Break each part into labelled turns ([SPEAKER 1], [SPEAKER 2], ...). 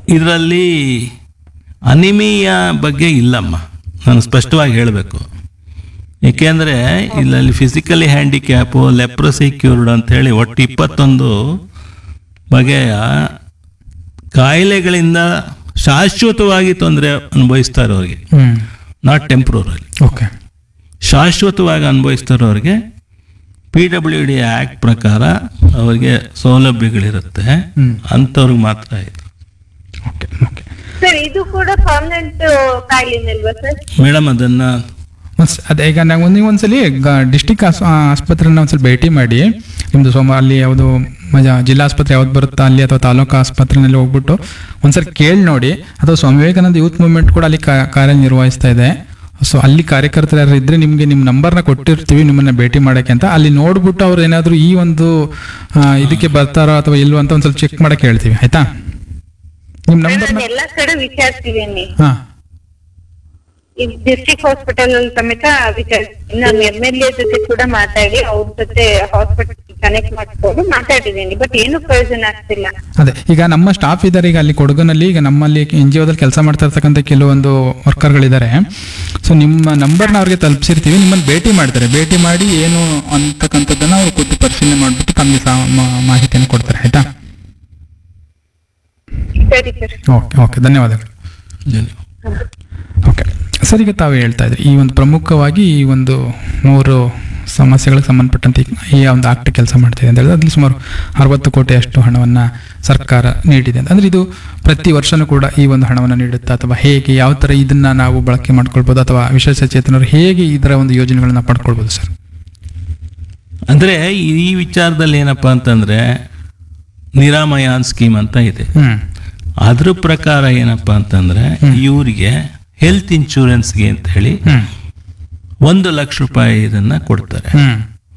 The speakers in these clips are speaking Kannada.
[SPEAKER 1] ಇದರಲ್ಲಿ ಅನಿಮಿಯ ಬಗ್ಗೆ ಇಲ್ಲಮ್ಮ ನಾನು ಸ್ಪಷ್ಟವಾಗಿ ಹೇಳಬೇಕು ಏಕೆಂದರೆ ಇಲ್ಲಲ್ಲಿ ಫಿಸಿಕಲಿ ಹ್ಯಾಂಡಿಕ್ಯಾಪು ಲೆಪ್ರಸಿ ಕ್ಯೂರ್ಡ್ ಅಂತ ಹೇಳಿ ಒಟ್ಟು ಇಪ್ಪತ್ತೊಂದು ಬಗೆಯ ಕಾಯಿಲೆಗಳಿಂದ ಶಾಶ್ವತವಾಗಿ ತೊಂದರೆ ಅನುಭವಿಸ್ತಾ ಇರೋರಿಗೆ
[SPEAKER 2] ಹ್ಮ್
[SPEAKER 1] ನಾಟ್ ಟೆಂಪ್ರರಿ
[SPEAKER 2] ಓಕೆ
[SPEAKER 1] ಶಾಶ್ವತವಾಗಿ ಅನುಭವಿಸ್ತಾ ಇರೋರಿಗೆ ಪಿ ಡಬ್ಲ್ಯೂ ಡಿ ಆ್ಯಕ್ಟ್ ಪ್ರಕಾರ ಅವರಿಗೆ ಸೌಲಭ್ಯಗಳಿರುತ್ತೆ
[SPEAKER 2] ಹ್ಮ್.
[SPEAKER 1] ಅಂಥವ್ರಿಗೆ ಮಾತ್ರ ಇದು
[SPEAKER 2] ಓಕೆ ಓಕೆ
[SPEAKER 3] ಸರ್ ಇದು ಕೂಡ ಪರ್ಮನೆಂಟ್ ಕಾಯಿಲೆನಲ್ವಾ ಸರ್
[SPEAKER 1] ಮೇಡಮ್ ಅದನ್ನು
[SPEAKER 2] ಒಂದ್ಸ ಅದೇ ಈಗ ನಾವು ನೀವು ಒಂದ್ಸಲಿ ಡಿಸ್ಟಿಕ್ ಆಸ್ಪತ್ರೆನ ಒಂದ್ಸಲ ಭೇಟಿ ಮಾಡಿ ನಿಮ್ಮದು ಸೋಮ ಅಲ್ಲಿ ಯಾವುದು ಮಜಾ ಜಿಲ್ಲಾ ಆಸ್ಪತ್ರೆ ಯಾವ್ದು ಬರುತ್ತಾ ಅಲ್ಲಿ ಅಥವಾ ತಾಲೂಕು ಆಸ್ಪತ್ರೆನಲ್ಲಿ ಹೋಗ್ಬಿಟ್ಟು ಒಂದ್ಸರಿ ಕೇಳಿ ನೋಡಿ ಅಥವಾ ಸ್ವಾಮಿ ವಿವೇಕಾನಂದ ಯೂತ್ ಮೂವ್ಮೆಂಟ್ ಕೂಡ ಅಲ್ಲಿ ಕಾ- ಕಾರ್ಯನಿರ್ವಹಿಸ್ತಾ ಇದೆ ಸೊ ಅಲ್ಲಿ ಕಾರ್ಯಕರ್ತರು ಯಾರು ಇದ್ರೆ ನಿಮಗೆ ನಿಮ್ಮ ನಂಬರ್ನ ಕೊಟ್ಟಿರ್ತೀವಿ ನಿಮ್ಮನ್ನ ಭೇಟಿ ಮಾಡೋಕ್ಕೆ ಅಂತ ಅಲ್ಲಿ ನೋಡ್ಬಿಟ್ಟು ಅವ್ರು ಏನಾದರೂ ಈ ಒಂದು ಆ, ಇದಕ್ಕೆ ಬರ್ತಾರೋ ಅಥವಾ ಇಲ್ವೋ ಅಂತ ಒಂದ್ಸಲ ಚೆಕ್ ಮಾಡಕ್ಕೆ ಹೇಳ್ತೀವಿ ಆಯ್ತಾ ನಿಮ್ಮ ನಂಬರ್ನ
[SPEAKER 3] ನಾನು ಎಲ್ಲಾ ಕಡೆ ವಿಚಾರಿಸಿದ್ದೀನಿ
[SPEAKER 2] ಹಾಂ
[SPEAKER 3] ಈ ಡಿಸ್ಟ್ರಿಕ್ಟ್ ಹಾಸ್ಪಿಟಲ್ ಅಲ್ಲಿ ಸಮೇತ ವಿಚಾರಿಸಿದ್ದೀನಿ ನಾನು ಎಮ್ ಎಲ್ ಎ ಜೊತೆ ಕೂಡ ಮಾತಾಡಿ ಅವ್ರ ಜೊತೆ ಹಾಸ್ಪಿಟಲ್ ಕನೆಕ್ಟ್ ಮಾಡ್ಕೊಂಡು ಮಾತಾಡಿದ್ದೀನಿ ಬಟ್ ಏನು ಪ್ರಯೋಜನ ಆಗ್ತಿಲ್ಲ
[SPEAKER 2] ಅದೇ ಈಗ ನಮ್ಮ ಸ್ಟಾಫ್ ಇದ್ದಾರೆ ಈಗ ಅಲ್ಲಿ ಕೊಡಗಿನಲ್ಲಿ ಈಗ ನಮ್ಮಲ್ಲಿ ಎನ್ ಜಿ ಒದಲ್ಲಿ ಕೆಲಸ ಮಾಡ್ತಾ ಇರ್ತಕ್ಕಂಥ ಕೆಲವೊಂದು ವರ್ಕರ್ಗಳಿದ್ದಾರೆ ಸೊ ನಿಮ್ಮ ನಂಬರ್ನ ಅವ್ರಿಗೆ ತಲುಪಿಸಿರ್ತೀವಿ ನಿಮ್ಮನ್ನು ಭೇಟಿ ಮಾಡ್ತಾರೆ ಭೇಟಿ ಮಾಡಿ ಏನು ಅಂತಕ್ಕಂಥದ್ದನ್ನ ಅವ್ರು ಖುದ್ದು ಪರಿಶೀಲನೆ ಮಾಡಿಬಿಟ್ಟು ತಮಗೆ ಸಹ ಮಾ- ಮಾಹಿತಿಯನ್ನು ಕೊಡ್ತಾರೆ ಆಯ್ತಾ
[SPEAKER 3] ಸರಿ ಸರ್
[SPEAKER 2] ಓಕೆ ಓಕೆ ಧನ್ಯವಾದಗಳು ಓಕೆ ಸರ್ ಈಗ ತಾವು ಹೇಳ್ತಾ ಇದ್ರಿ ಈ ಒಂದು ಪ್ರಮುಖವಾಗಿ ಈ ಒಂದು ಮೂರು ಸಮಸ್ಯೆಗಳಿಗೆ ಸಂಬಂಧಪಟ್ಟಂತೆ ಈ ಒಂದು ಆಕ್ಟ್ ಕೆಲಸ ಮಾಡ್ತಿದೆ ಅಂತ ಹೇಳಿದ್ರೆ ಅದ್ರಲ್ಲಿ ಸುಮಾರು ಅರವತ್ತು ಕೋಟಿಯಷ್ಟು ಹಣವನ್ನು ಸರ್ಕಾರ ನೀಡಿದೆ ಅಂತ ಅಂದರೆ ಇದು ಪ್ರತಿ ವರ್ಷನೂ ಕೂಡ ಈ ಒಂದು ಹಣವನ್ನು ನೀಡುತ್ತಾ ಅಥವಾ ಹೇಗೆ ಯಾವ ಥರ ಇದನ್ನು ನಾವು ಬಳಕೆ ಮಾಡ್ಕೊಳ್ಬೋದು ಅಥವಾ ವಿಶೇಷ ಚೇತನರು ಹೇಗೆ ಇದರ ಒಂದು ಯೋಜನೆಗಳನ್ನ ಪಡ್ಕೊಳ್ಬೋದು ಸರ್
[SPEAKER 1] ಅಂದರೆ ಈ ವಿಚಾರದಲ್ಲಿ ಏನಪ್ಪ ಅಂತಂದರೆ ನಿರಾಮಯಾನ್ ಸ್ಕೀಮ್ ಅಂತ ಇದೆ
[SPEAKER 2] ಹ್ಞೂ
[SPEAKER 1] ಅದ್ರ ಪ್ರಕಾರ ಏನಪ್ಪ ಅಂತಂದರೆ ಇವರಿಗೆ ಹೆಲ್ತ್ ಇನ್ಶೂರೆನ್ಸ್ಗೆ ಅಂತ ಹೇಳಿ
[SPEAKER 2] ಹ್ಞೂ
[SPEAKER 1] ಒಂದು ಲಕ್ಷ ರೂಪಾಯಿ ಇದನ್ನು ಕೊಡ್ತಾರೆ
[SPEAKER 2] ಹ್ಞೂ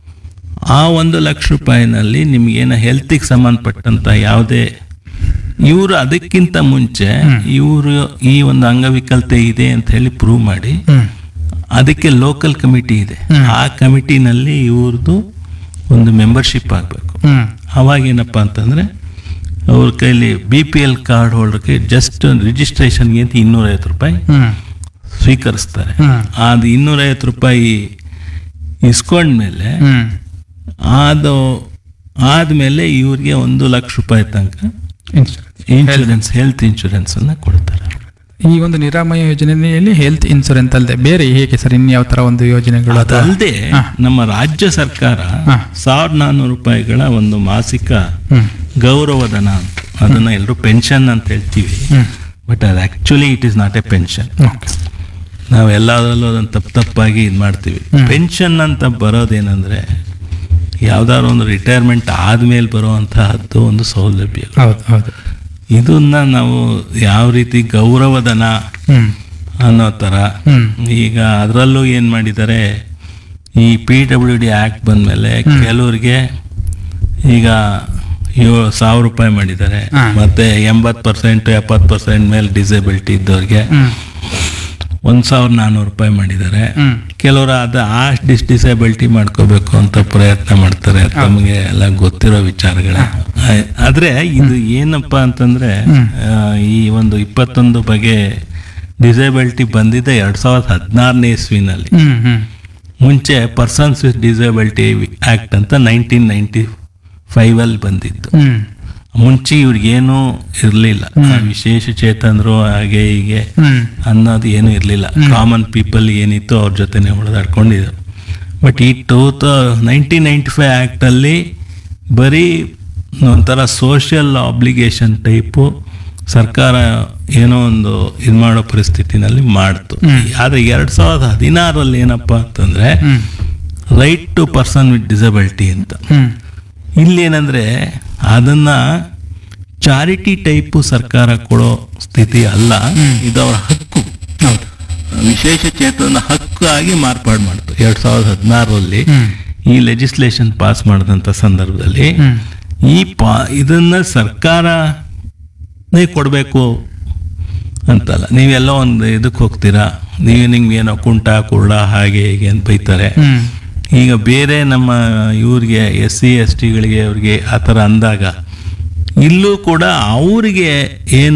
[SPEAKER 1] ಆ ಒಂದು ಲಕ್ಷ ರೂಪಾಯಿನಲ್ಲಿ ನಿಮ್ಗೇನ ಹೆಲ್ತಿಗೆ ಸಂಬಂಧಪಟ್ಟಂತ ಯಾವುದೇ ಇವರು ಅದಕ್ಕಿಂತ ಮುಂಚೆ ಇವರು ಈ ಒಂದು ಅಂಗವಿಕಲತೆ ಇದೆ ಅಂತ ಹೇಳಿ ಪ್ರೂವ್ ಮಾಡಿ
[SPEAKER 2] ಹ್ಞೂ
[SPEAKER 1] ಅದಕ್ಕೆ ಲೋಕಲ್ ಕಮಿಟಿ ಇದೆ ಆ ಕಮಿಟಿನಲ್ಲಿ ಇವ್ರದ್ದು ಒಂದು ಮೆಂಬರ್ಶಿಪ್ ಆಗಬೇಕು
[SPEAKER 2] ಹ್ಞೂ
[SPEAKER 1] ಅವಾಗೇನಪ್ಪ ಅಂತಂದರೆ ಅವ್ರ ಕೈಲಿ ಬಿ ಪಿ ಎಲ್ ಕಾರ್ಡ್ ಹೋಲ್ಡರ್ಗೆ ಜಸ್ಟ್ ರಿಜಿಸ್ಟ್ರೇಷನ್ಗೆ ಅಂತ ಇನ್ನೂರೈವತ್ತು ರೂಪಾಯಿ
[SPEAKER 2] ಹ್ಞೂ
[SPEAKER 1] ಸ್ವೀಕರಿಸ್ತಾರೆ
[SPEAKER 2] ಹ್ಞೂ
[SPEAKER 1] ಅದು ಇನ್ನೂರೈವತ್ತು ರೂಪಾಯಿ ಇಸ್ಕೊಂಡ್ಮೇಲೆ
[SPEAKER 2] ಹ್ಞೂ
[SPEAKER 1] ಅದು ಆದಮೇಲೆ ಇವ್ರಿಗೆ ಒಂದು ಲಕ್ಷ ರೂಪಾಯಿ ತನಕ
[SPEAKER 2] ಇನ್ಶೂರೆನ್ಸ್
[SPEAKER 1] ಇನ್ಶೂರೆನ್ಸ್ ಹೆಲ್ತ್ ಇನ್ಶೂರೆನ್ಸ್ ಅನ್ನ ಕೊಡ್ತಾರೆ
[SPEAKER 2] ಈ ಒಂದು ನಿರಾಮಯ ಯೋಜನೆಯಲ್ಲಿ ಹೆಲ್ತ್ ಇನ್ಸೂರೆನ್ಸ್ ಅಲ್ಲದೆ ಬೇರೆ ಹೇಗೆ ಸರ್ ಇನ್ಯಾವ ತರ ಒಂದು ಯೋಜನೆಗಳು ಅಥವಾ
[SPEAKER 1] ಅದಲ್ಲದೆ ನಮ್ಮ ರಾಜ್ಯ ಸರ್ಕಾರ
[SPEAKER 2] ಹಾ.
[SPEAKER 1] ಸಾವಿರದ ನಾನ್ನೂರು ರೂಪಾಯಿಗಳ ಒಂದು ಮಾಸಿಕ
[SPEAKER 2] ಹ್ಮ್
[SPEAKER 1] ಗೌರವಧನ ಅಂತ ಅದನ್ನ ಎಲ್ಲರೂ ಪೆನ್ಷನ್ ಅಂತ ಹೇಳ್ತೀವಿ
[SPEAKER 2] ಹ್ಮ್
[SPEAKER 1] ಬಟ್ ಅದು actually it is not a pension
[SPEAKER 2] okay
[SPEAKER 1] ನಾವು ಎಲ್ಲದರಲ್ಲೂ ಅದನ್ನು ತಪ್ಪು ತಪ್ಪಾಗಿ ಇದು ಮಾಡ್ತೀವಿ ಪೆನ್ಷನ್ ಅಂತ ಬರೋದೇನೆಂದ್ರೆ ಯಾವ್ದಾದ್ರು ಒಂದು ರಿಟೈರ್ಮೆಂಟ್ ಆದ್ಮೇಲೆ ಬರುವಂತಹದ್ದು ಒಂದು ಸೌಲಭ್ಯ
[SPEAKER 2] ಹೌದು ಹೌದು
[SPEAKER 1] ಇದನ್ನ ನಾವು ಯಾವ ರೀತಿ ಗೌರವಧನ
[SPEAKER 2] ಹ್ಮ್
[SPEAKER 1] ಅನ್ನೋ ಥರ
[SPEAKER 2] ಹ್ಮ್
[SPEAKER 1] ಈಗ ಅದರಲ್ಲೂ ಏನು ಮಾಡಿದ್ದಾರೆ ಈ ಪಿ ಡಬ್ಲ್ಯೂ ಡಿ ಆ್ಯಕ್ಟ್ ಬಂದಮೇಲೆ ಕೆಲವ್ರಿಗೆ ಈಗ ಏಳು ಸಾವಿರ ರೂಪಾಯಿ ಮಾಡಿದ್ದಾರೆ
[SPEAKER 2] ಹಾ.
[SPEAKER 1] ಮತ್ತೆ ಎಂಬತ್ತು ಪರ್ಸೆಂಟ್ ಎಪ್ಪತ್ತು ಪರ್ಸೆಂಟ್ ಮೇಲೆ ಡಿಸೇಬಿಲಿಟಿ ಇದ್ದವ್ರಿಗೆ
[SPEAKER 2] ಹ್ಮ್
[SPEAKER 1] ಒಂದು ಸಾವಿರದ ನಾನ್ನೂರು ರೂಪಾಯಿ ಮಾಡಿದ್ದಾರೆ
[SPEAKER 2] ಹ್ಮ್
[SPEAKER 1] ಕೆಲವರು ಅದು ಆ ಡಿಸ್ ಡಿಸೇಬಿಲಿಟಿ ಮಾಡ್ಕೋಬೇಕು ಅಂತ ಪ್ರಯತ್ನ ಮಾಡ್ತಾರೆ ತಮಗೆ ಎಲ್ಲ ಗೊತ್ತಿರೋ ವಿಚಾರಗಳೇ ಆದ್ರೆ ಇದು ಏನಪ್ಪ ಅಂತಂದ್ರೆ ಆ, ಈ ಒಂದು ಇಪ್ಪತ್ತೊಂದು ಬಗೆ ಡಿಸೇಬಿಲಿಟಿ ಬಂದಿದೆ ಎರಡ್ ಸಾವಿರದ ಹದಿನಾರನೇ ಇಸ್ವಿನಲ್ಲಿ
[SPEAKER 2] ಹ್ಮ್ ಹ್ಮ್
[SPEAKER 1] ಮುಂಚೆ ಪರ್ಸನ್ಸ್ ವಿತ್ ಡಿಸೇಬಿಲಿಟಿ ಆಕ್ಟ್ ಅಂತ ನೈನ್ಟೀನ್ ನೈನ್ಟಿ ಫೈವ್ ಅಲ್ಲಿ ಬಂದಿತ್ತು
[SPEAKER 2] ಹ್ಮ್
[SPEAKER 1] ಮುಂಚೆ ಇವ್ರಿಗೇನು ಇರಲಿಲ್ಲ ವಿಶೇಷ ಚೇತನರು ಹಾಗೆ ಹೀಗೆ
[SPEAKER 2] ಹ್ಮ್
[SPEAKER 1] ಅನ್ನೋದು ಏನು ಇರಲಿಲ್ಲ ಕಾಮನ್ ಪೀಪಲ್ ಏನಿತ್ತು ಅವ್ರ ಜೊತೆನೆ ಹೊಡೆದಾಡ್ಕೊಂಡಿದ್ರು ಬಟ್ ಈ to the nineteen ninety five ಆ್ಯಕ್ಟಲ್ಲಿ ಬರೀ ಒಂಥರ ಸೋಷಿಯಲ್ ಆಬ್ಲಿಗೇಷನ್ ಟೈಪು ಸರ್ಕಾರ ಏನೋ ಒಂದು ಇದು ಮಾಡೋ ಪರಿಸ್ಥಿತಿನಲ್ಲಿ ಮಾಡ್ತು ಆದರೆ ಎರಡು ಸಾವಿರದ ಹದಿನಾರಲ್ಲಿ ಏನಪ್ಪ ಅಂತಂದರೆ
[SPEAKER 2] ಹ್ಮ್
[SPEAKER 1] right to person with disability ಅಂತ
[SPEAKER 2] ಹ್ಮ್
[SPEAKER 1] ಇಲ್ಲೇನಂದ್ರೆ ಅದನ್ನ ಚಾರಿಟಿ ಟೈಪು ಸರ್ಕಾರ ಕೊಡೋ ಸ್ಥಿತಿ ಅಲ್ಲ ಇದು ಅವರ ಹಕ್ಕು
[SPEAKER 2] ಹೌದು
[SPEAKER 1] ವಿಶೇಷ ಚೇತನ ಹಕ್ಕು ಆಗಿ ಮಾರ್ಪಾಡು ಮಾಡ್ತು ಎರಡ್ ಸಾವಿರದ ಹದಿನಾರರಲ್ಲಿ
[SPEAKER 2] ಹ್ಮ್
[SPEAKER 1] ಈ ಲೆಜಿಸ್ಲೇಷನ್ ಪಾಸ್ ಮಾಡಿದಂಥ ಸಂದರ್ಭದಲ್ಲಿ
[SPEAKER 2] ಹ್ಮ್
[SPEAKER 1] ಈ ಪಾ ಇದನ್ನ ಸರ್ಕಾರನೇ ಕೊಡಬೇಕು ಅಂತಲ್ಲ ನೀವೆಲ್ಲ ಒಂದು ಇದಕ್ಕೆ ಹೋಗ್ತೀರಾ ನೀವು ನಿಮ್ಗೆ ಏನೋ ಕುಂಟ ಕುರುಡ ಹಾಗೆ ಹೀಗೆ ಅಂತ ಬೈತಾರೆ
[SPEAKER 2] ಹ್ಮ್
[SPEAKER 1] ಈಗ ಬೇರೆ ನಮ್ಮ ಇವ್ರಿಗೆ ಎಸ್ ಸಿ ಎಸ್ ಟಿಗಳಿಗೆ ಅವ್ರಿಗೆ ಆ ಥರ ಅಂದಾಗ ಇಲ್ಲೂ ಕೂಡ ಅವರಿಗೆ ಏನು